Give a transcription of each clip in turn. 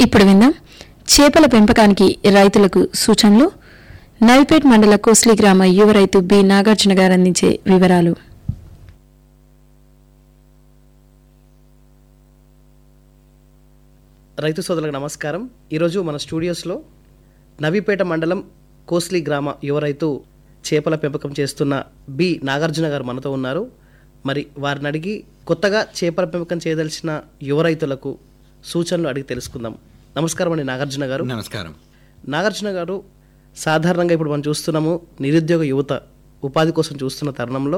ఇప్పుడు విందాం చేపల పెంపకానికి రైతులకు సూచనలు నవిపేట్ మండల కోస్లీ గ్రామ యువ రైతు బి నాగార్జున గారు అందించే వివరాలు రైతు సోదరులకు నమస్కారం ఈరోజు మన స్టూడియోస్లో నవీపేట మండలం కోస్లీ గ్రామ యువ రైతు చేపల పెంపకం చేస్తున్న బి నాగార్జున గారు మనతో ఉన్నారు మరి వారిని అడిగి కొత్తగా చేపల పెంపకం చేయదలిచిన యువ రైతులకు సూచనలు అడిగి తెలుసుకుందాం నమస్కారం అండి నాగార్జున గారు నమస్కారం నాగార్జున గారు సాధారణంగా ఇప్పుడు మనం చూస్తున్నాము నిరుద్యోగ యువత ఉపాధి కోసం చూస్తున్న తరుణంలో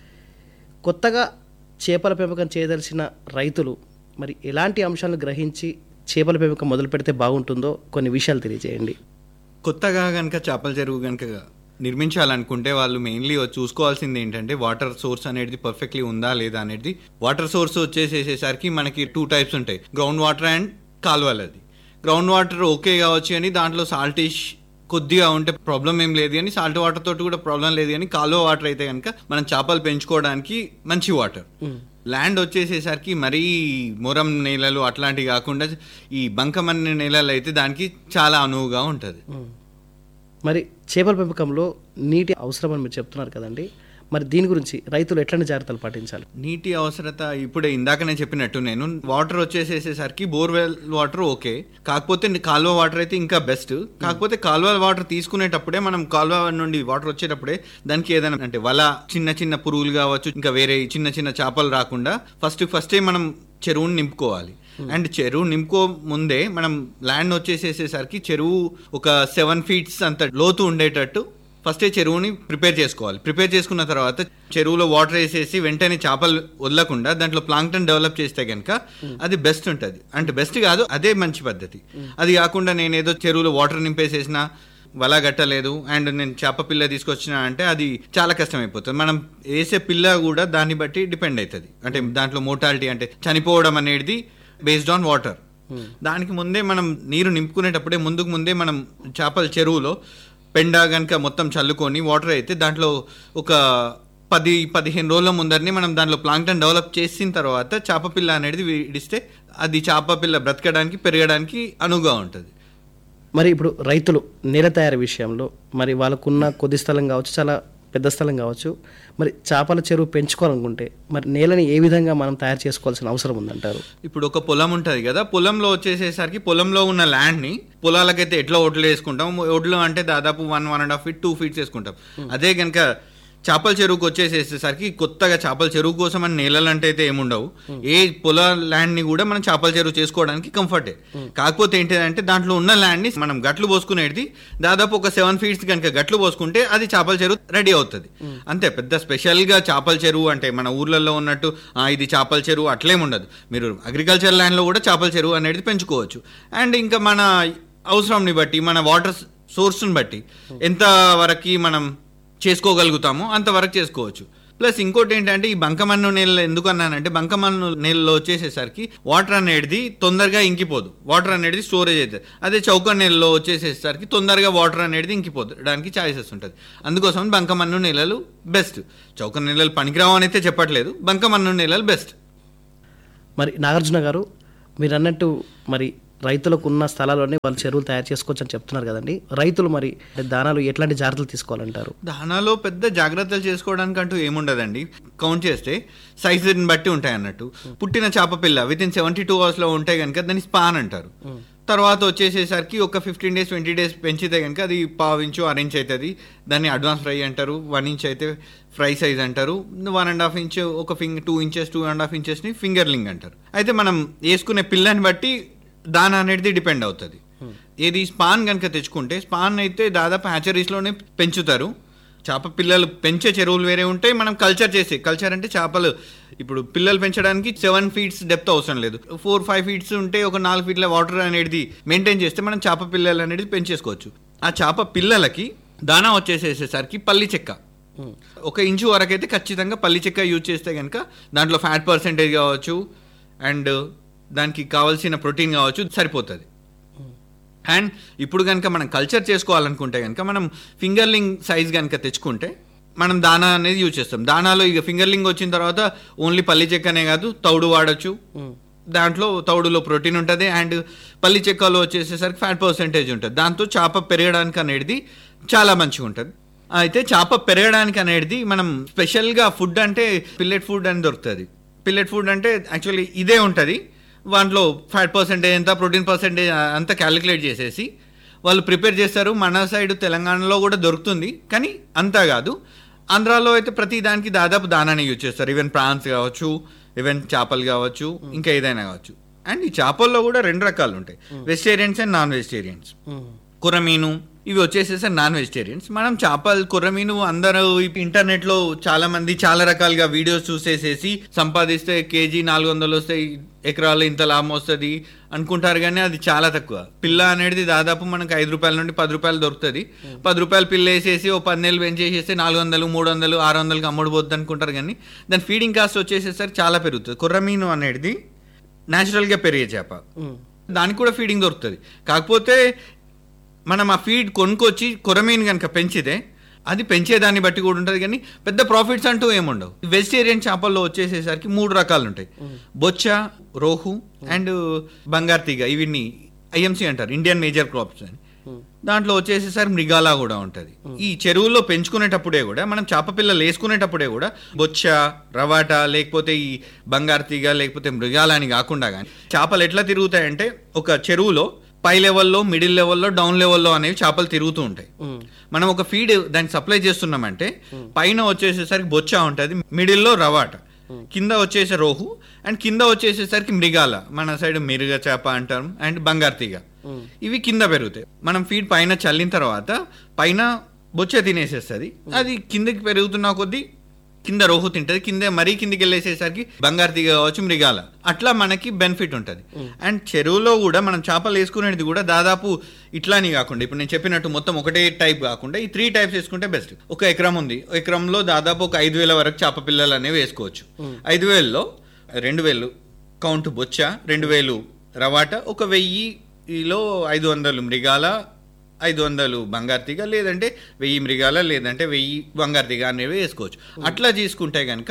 కొత్తగా చేపల పెంపకం చేయదలిచిన రైతులు మరి ఎలాంటి అంశాలను గ్రహించి చేపల పెంపకం మొదలు పెడితే బాగుంటుందో కొన్ని విషయాలు తెలియజేయండి కొత్తగా కనుక చేపల చెరువు కనుక నిర్మించాలనుకుంటే వాళ్ళు మెయిన్లీ చూసుకోవాల్సింది ఏంటంటే వాటర్ సోర్స్ అనేది పర్ఫెక్ట్లీ ఉందా లేదా అనేది వాటర్ సోర్స్ వచ్చేసేసరికి మనకి టూ టైప్స్ ఉంటాయి గ్రౌండ్ వాటర్ అండ్ కాలువలది గ్రౌండ్ వాటర్ ఓకే కావచ్చు అని దాంట్లో సాల్టిష్ కొద్దిగా ఉంటే ప్రాబ్లం ఏం లేదు కానీ సాల్ట్ వాటర్ తోటి కూడా ప్రాబ్లం లేదు కానీ కాలువ వాటర్ అయితే కనుక మనం చేపలు పెంచుకోవడానికి మంచి వాటర్ ల్యాండ్ వచ్చేసేసరికి మరీ మొరం నేలలు అట్లాంటివి కాకుండా ఈ బంకమన్ని నేలలు అయితే దానికి చాలా అనువుగా ఉంటుంది మరి చేపల పెంపకంలో నీటి అవసరం అని మీరు చెప్తున్నారు కదండి మరి దీని గురించి రైతులు ఎట్లాంటి జాగ్రత్తలు పాటించాలి నీటి అవసరత ఇప్పుడే ఇందాకనే చెప్పినట్టు నేను వాటర్ వచ్చేసేసరికి బోర్వెల్ వాటర్ ఓకే కాకపోతే కాలువ వాటర్ అయితే ఇంకా బెస్ట్ కాకపోతే కాలువ వాటర్ తీసుకునేటప్పుడే మనం కాలువ నుండి వాటర్ వచ్చేటప్పుడే దానికి ఏదైనా అంటే వల చిన్న చిన్న పురుగులు కావచ్చు ఇంకా వేరే చిన్న చిన్న చేపలు రాకుండా ఫస్ట్ ఫస్టే మనం చెరువుని నింపుకోవాలి అండ్ చెరువు నింపుకో ముందే మనం ల్యాండ్ వచ్చేసేసేసరికి చెరువు ఒక సెవెన్ ఫీట్స్ అంత లోతు ఉండేటట్టు ఫస్టే చెరువుని ప్రిపేర్ చేసుకోవాలి ప్రిపేర్ చేసుకున్న తర్వాత చెరువులో వాటర్ వేసేసి వెంటనే చేపలు వదలకుండా దాంట్లో ప్లాంక్టన్ డెవలప్ చేస్తే కనుక అది బెస్ట్ ఉంటుంది అంటే బెస్ట్ కాదు అదే మంచి పద్ధతి అది కాకుండా నేను ఏదో చెరువులో వాటర్ నింపేసేసిన వల గట్టలేదు అండ్ నేను చేప పిల్ల తీసుకొచ్చిన అంటే అది చాలా కష్టం అయిపోతుంది మనం వేసే పిల్ల కూడా దాన్ని బట్టి డిపెండ్ అవుతుంది అంటే దాంట్లో మోటాలిటీ అంటే చనిపోవడం అనేది బేస్డ్ ఆన్ వాటర్ దానికి ముందే మనం నీరు నింపుకునేటప్పుడే ముందుకు ముందే మనం చేపల చెరువులో పెండ కనుక మొత్తం చల్లుకొని వాటర్ అయితే దాంట్లో ఒక పది పదిహేను రోజుల ముందరని మనం దాంట్లో ప్లాంక్టన్ డెవలప్ చేసిన తర్వాత చేప పిల్ల అనేది విడిస్తే అది చేప పిల్ల బ్రతకడానికి పెరగడానికి అనువుగా ఉంటుంది మరి ఇప్పుడు రైతులు నేల తయారీ విషయంలో మరి వాళ్ళకున్న కొద్ది స్థలం కావచ్చు చాలా పెద్ద స్థలం కావచ్చు మరి చేపల చెరువు పెంచుకోవాలనుకుంటే మరి నేలని ఏ విధంగా మనం తయారు చేసుకోవాల్సిన అవసరం ఉందంటారు ఇప్పుడు ఒక పొలం ఉంటుంది కదా పొలంలో వచ్చేసేసరికి పొలంలో ఉన్న ల్యాండ్ని పొలాలకైతే ఎట్లా ఒడ్లు వేసుకుంటాం ఒడ్లు అంటే దాదాపు one one and half feet two feets వేసుకుంటాం అదే కనుక చేపల చెరువుకి వచ్చేసేసరికి కొత్తగా చేపల చెరువు కోసం అని నేలలు అంటే అయితే ఏముండవు ఏ పొల ల్యాండ్ ని కూడా మనం చేపల చెరువు చేసుకోవడానికి కంఫర్టే కాకపోతే ఏంటంటే దాంట్లో ఉన్న ల్యాండ్ ని మనం గట్లు పోసుకునేది దాదాపు ఒక సెవెన్ ఫీట్స్ కనుక గట్లు పోసుకుంటే అది చేపల చెరువు రెడీ అవుతుంది అంతే పెద్ద స్పెషల్ గా చేపల చెరువు అంటే మన ఊర్లలో ఉన్నట్టు "ఆ, ఇది చేపల చెరువు అట్లేం ఉండదు మీరు అగ్రికల్చర్ ల్యాండ్ లో కూడా చేపల చెరువు అనేది పెంచుకోవచ్చు అండ్ ఇంకా మన అవసరంని బట్టి మన వాటర్ సోర్స్ని బట్టి ఎంత వరకు మనం చేసుకోగలుగుతామో అంతవరకు చేసుకోవచ్చు ప్లస్ ఇంకోటి ఏంటంటే ఈ బంకమన్ను నేలలో ఎందుకు అన్నానంటే బంకమన్ను నేలలో వచ్చేసేసరికి వాటర్ అనేది తొందరగా ఇంకిపోదు వాటర్ అనేది స్టోరేజ్ అవుతుంది అదే చౌక నేలలో వచ్చేసేసరికి తొందరగా వాటర్ అనేది ఇంకిపోదానికి ఛాయిసెస్ ఉంటుంది అందుకోసం బంకమన్ను నేలలు బెస్ట్ చౌక నేలలు పనికిరావు అని అయితే చెప్పట్లేదు బంకమన్ను నేలలు బెస్ట్ మరి నాగార్జున గారు మీరు అన్నట్టు మరి రైతులకు ఉన్న స్థలాల్లోనే వాళ్ళు చెరువులు తయారు చేసుకోవచ్చు అని చెప్తున్నారు కదండి రైతులు మరి దానాలు ఎట్లాంటి జాగ్రత్తలు తీసుకోవాలంటారు దానాలో పెద్ద జాగ్రత్తలు చేసుకోవడానికి అంటూ ఏముండదండి కౌంట్ చేస్తే సైజుని బట్టి ఉంటాయి అన్నట్టు పుట్టిన చేప పిల్ల విత్ ఇన్ సెవెంటీ టూ అవర్స్లో ఉంటే కనుక దాన్ని స్పాన్ అంటారు తర్వాత వచ్చేసేసరికి ఒక ఫిఫ్టీన్ డేస్ ట్వంటీ డేస్ పెంచితే కనుక అది పావు ఇంచు అర ఇంచ్ అవుతుంది దాన్ని అడ్వాన్స్ ఫ్రై అంటారు వన్ ఇంచ్ అయితే ఫ్రై సైజ్ అంటారు వన్ అండ్ హాఫ్ ఇంచ్ ఒక finger two inches two and హాఫ్ ఇంచెస్ని ఫింగర్లింగ్ అంటారు అయితే మనం వేసుకునే పిల్లని బట్టి దాని అనేది డిపెండ్ అవుతుంది ఏది స్పాన్ కనుక తెచ్చుకుంటే స్పాన్ అయితే దాదాపు హ్యాచరీస్లోనే పెంచుతారు చేప పిల్లలు పెంచే చెరువులు వేరే ఉంటాయి మనం కల్చర్ చేసే కల్చర్ అంటే చేపలు ఇప్పుడు పిల్లలు పెంచడానికి సెవెన్ ఫీట్స్ డెప్త్ అవసరం లేదు ఫోర్ ఫైవ్ ఫీట్స్ ఉంటే ఒక నాలుగు ఫీట్ల వాటర్ అనేది మెయింటైన్ చేస్తే మనం చేప పిల్లలు అనేది పెంచేసుకోవచ్చు ఆ చేప పిల్లలకి దానా వచ్చేసేసరికి పల్లి చెక్క ఒక ఇంచు వరకైతే ఖచ్చితంగా పల్లి చెక్క యూజ్ చేస్తే కనుక దాంట్లో ఫ్యాట్ పర్సెంటేజ్ కావచ్చు అండ్ దానికి కావాల్సిన ప్రోటీన్ కావచ్చు సరిపోతుంది అండ్ ఇప్పుడు కనుక మనం కల్చర్ చేసుకోవాలనుకుంటే కనుక మనం ఫింగర్లింగ్ సైజ్ కనుక తెచ్చుకుంటే మనం దానా అనేది యూజ్ చేస్తాం దానాలో ఇక ఫింగర్లింగ్ వచ్చిన తర్వాత ఓన్లీ పల్లి చెక్కనే కాదు తౌడు వాడచ్చు దాంట్లో తౌడులో ప్రోటీన్ ఉంటుంది అండ్ పల్లి చెక్కలో వచ్చేసేసరికి ఫ్యాట్ పర్సెంటేజ్ ఉంటుంది దాంతో చేప పెరగడానికి అనేది చాలా మంచిగా ఉంటుంది అయితే చేప పెరగడానికి అనేది మనం స్పెషల్గా ఫుడ్ అంటే పిల్లెట్ ఫుడ్ అని దొరుకుతుంది పిల్లెట్ ఫుడ్ అంటే యాక్చువల్లీ ఇదే ఉంటుంది దాంట్లో ఫ్యాట్ పర్సెంటేజ్ ఎంత ప్రోటీన్ పర్సెంటేజ్ అంతా క్యాలిక్యులేట్ చేసేసి వాళ్ళు ప్రిపేర్ చేస్తారు మన సైడ్ తెలంగాణలో కూడా దొరుకుతుంది కానీ అంతా కాదు ఆంధ్రాలో అయితే ప్రతి దానికి దాదాపు దానాన్ని యూజ్ చేస్తారు ఈవెన్ ప్రాన్స్ కావచ్చు ఈవెన్ చేపలు కావచ్చు ఇంకా ఏదైనా కావచ్చు అండ్ ఈ చేపల్లో కూడా రెండు రకాలు ఉంటాయి వెజిటేరియన్స్ అండ్ నాన్ వెజిటేరియన్స్ కుర్రమీను ఇవి వచ్చేసేసి నాన్ వెజిటేరియన్స్ మనం చేపలు కుర్రమీను అందరూ ఇంటర్నెట్ లో చాలా మంది చాలా రకాలుగా వీడియోస్ చూసేసేసి సంపాదిస్తే కేజీ నాలుగు వందలు వస్తాయి ఎకరాలు ఇంత లాభం వస్తుంది అనుకుంటారు కానీ అది చాలా తక్కువ పిల్ల అనేది దాదాపు మనకు ఐదు రూపాయల నుండి పది రూపాయలు దొరుకుతుంది పది రూపాయలు పిల్ల వేసేసి ఓ పది నెలలు పెంచేసేస్తే నాలుగు వందలు మూడు వందలు ఆరు వందలకి అమ్ముడుపోద్ది అనుకుంటారు కానీ దాని ఫీడింగ్ కాస్ట్ వచ్చేసేసరికి చాలా పెరుగుతుంది కుర్రమీను అనేది న్యాచురల్గా పెరిగే చేప దానికి కూడా ఫీడింగ్ దొరుకుతుంది కాకపోతే మనం ఆ ఫీడ్ కొనుక్కొచ్చి కొరమీన్ కనుక పెంచితే అది పెంచేదాన్ని బట్టి కూడా ఉంటుంది కానీ పెద్ద ప్రాఫిట్స్ అంటూ ఏముండవు వెజిటేరియన్ చేపల్లో వచ్చేసేసరికి మూడు రకాలు ఉంటాయి బొచ్చ రోహు అండ్ బంగారు తీగ ఇవన్నీ ఐఎంసీ అంటారు ఇండియన్ మేజర్ క్రాప్స్ అని దాంట్లో వచ్చేసేసరికి మృగాల కూడా ఉంటుంది ఈ చెరువుల్లో పెంచుకునేటప్పుడే కూడా మనం చేప పిల్లలు వేసుకునేటప్పుడే కూడా బొచ్చ రవాట లేకపోతే ఈ బంగారు తీగ లేకపోతే మృగాల అని కాకుండా కానీ చేపలు ఎట్లా తిరుగుతాయంటే ఒక చెరువులో పై లెవెల్లో మిడిల్ లెవెల్లో డౌన్ లెవెల్లో అనేవి చేపలు తిరుగుతూ ఉంటాయి మనం ఒక ఫీడ్ దానికి సప్లై చేస్తున్నామంటే పైన వచ్చేసేసరికి బొచ్చ ఉంటుంది మిడిల్లో రవాట కింద వచ్చేసే రోహు అండ్ కింద వచ్చేసేసరికి మృగాల మన సైడ్ మిరుగ చేప అంటాం అండ్ బంగారు తీగ ఇవి కింద పెరుగుతాయి మనం ఫీడ్ పైన చల్లిన తర్వాత పైన బొచ్చ తినేసేస్తుంది అది కిందకి పెరుగుతున్న కొద్దీ కింద రోహు తింటది కింద మరీ కిందికి వెళ్ళేసేసరికి బంగారు తీగ కావచ్చు మృగాల అట్లా మనకి బెనిఫిట్ ఉంటుంది అండ్ చెరువులో కూడా మనం చేపలు వేసుకునేది కూడా దాదాపు ఇట్లాని కాకుండా ఇప్పుడు నేను చెప్పినట్టు మొత్తం ఒకటే టైప్ కాకుండా ఈ త్రీ టైప్స్ వేసుకుంటే బెస్ట్ ఒక ఎకరం ఉంది ఒక ఎకరంలో దాదాపు ఒక ఐదు వేల వరకు చేప పిల్లలు అనేవి వేసుకోవచ్చు ఐదు వేలలో రెండు వేలు కౌంట్ బొచ్చ రెండు వేలు రవాట ఒక వెయ్యిలో ఐదు వందలు మృగాల ఐదు వందలు బంగారు తీగ లేదంటే వెయ్యి మృగాల లేదంటే వెయ్యి బంగారు తీగ అనేవి వేసుకోవచ్చు అట్లా తీసుకుంటే కనుక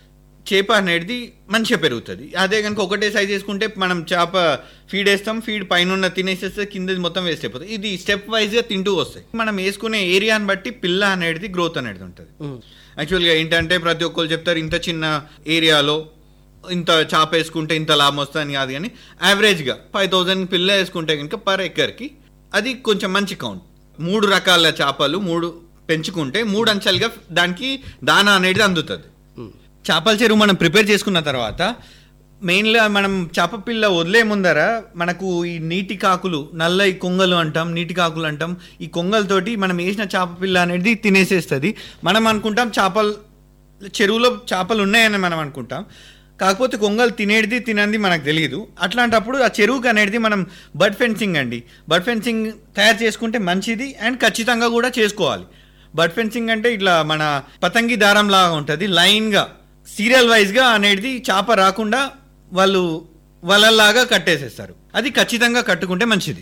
చేప అనేది మంచిగా పెరుగుతుంది అదే కనుక ఒకటే సైజ్ వేసుకుంటే మనం చేప ఫీడ్ వేస్తాం ఫీడ్ పైన ఉన్న తినేసేస్తే కింద మొత్తం వేస్ట్ అయిపోతుంది ఇది స్టెప్ వైజ్గా తింటూ వస్తాయి మనం వేసుకునే ఏరియాని బట్టి పిల్ల అనేది గ్రోత్ అనేది ఉంటుంది యాక్చువల్గా ఏంటంటే ప్రతి ఒక్కరు చెప్తారు ఇంత చిన్న ఏరియాలో ఇంత చాప వేసుకుంటే ఇంత లాభం వస్తుందని కాదు కానీ యావరేజ్గా ఫైవ్ థౌజండ్ పిల్ల వేసుకుంటే కనుక పర్ ఎకర్కి అది కొంచెం మంచి కౌంట్ మూడు రకాల చేపలు మూడు పెంచుకుంటే మూడు అంచెలుగా దానికి దానా అనేది అందుతుంది చేపల చెరువు మనం ప్రిపేర్ చేసుకున్న తర్వాత మెయిన్గా మనం చేప పిల్ల వదిలే ముందర మనకు ఈ నీటి కాకులు నల్ల ఈ కొంగలు అంటాం నీటి కాకులు అంటాం ఈ కొంగలతోటి మనం వేసిన చేప పిల్ల అనేది తినేసేస్తుంది మనం అనుకుంటాం చేపలు చెరువులో చేపలు ఉన్నాయని మనం అనుకుంటాం కాకపోతే కొంగలు తినేది తినంది మనకు తెలియదు అట్లాంటప్పుడు ఆ చెరువుకి అనేది మనం బర్డ్ ఫెన్సింగ్ అండి బర్డ్ ఫెన్సింగ్ తయారు చేసుకుంటే మంచిది అండ్ ఖచ్చితంగా కూడా చేసుకోవాలి బర్డ్ ఫెన్సింగ్ అంటే ఇట్లా మన పతంగి దారం లాగా ఉంటుంది లైన్గా సీరియల్ వైజ్గా అనేది చేప రాకుండా వాళ్ళు వలల్లాగా కట్టేసేస్తారు అది ఖచ్చితంగా కట్టుకుంటే మంచిది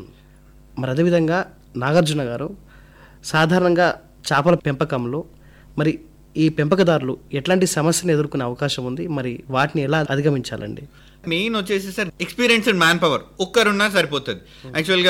మరి అదేవిధంగా నాగార్జున గారు సాధారణంగా చేపల పెంపకంలో మరి ఈ పెంపకదారులు ఎట్లాంటి సమస్యను ఎదుర్కొనే అవకాశం ఉంది మరి వాటిని ఎలా అధిగమించాలండి మెయిన్ వచ్చేసి సార్ ఎక్స్పీరియన్స్డ్ మ్యాన్ పవర్ ఒక్కరున్నా సరిపోతుంది యాక్చువల్గా